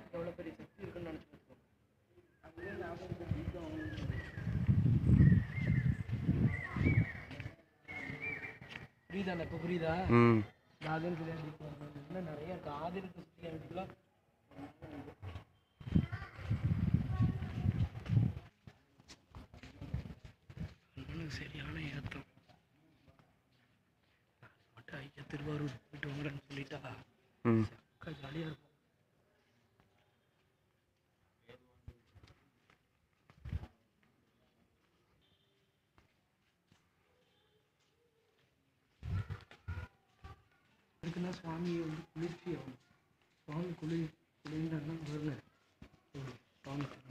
எவ்வளோ பெரிய சக்தி இருக்குன்னு நினச்சி பார்த்துக்கோங்க அதுவே ஞாபகம் புரியுதா இப்போ புரியுதா ம் ஆதிரம் கிளியாண்டிக்கு இன்னும் நிறைய இருக்கு ஆதிரத்தை சுற்றி கிளியாண்டிக்குலாம் சரியான ஏத்தம் மட்டும் ஐயா திருவாரூர் போயிட்டு வாங்கன்னு சொல்லிட்டா ம் அக்கா ஜாலியாக இருக்கும் அதுக்குன்னா சுவாமியை வந்து குளிர்ச்சி ஆகணும் சுவாமி குளிர் குளிர்ந்தாருன்னா பாருங்க சுவாமி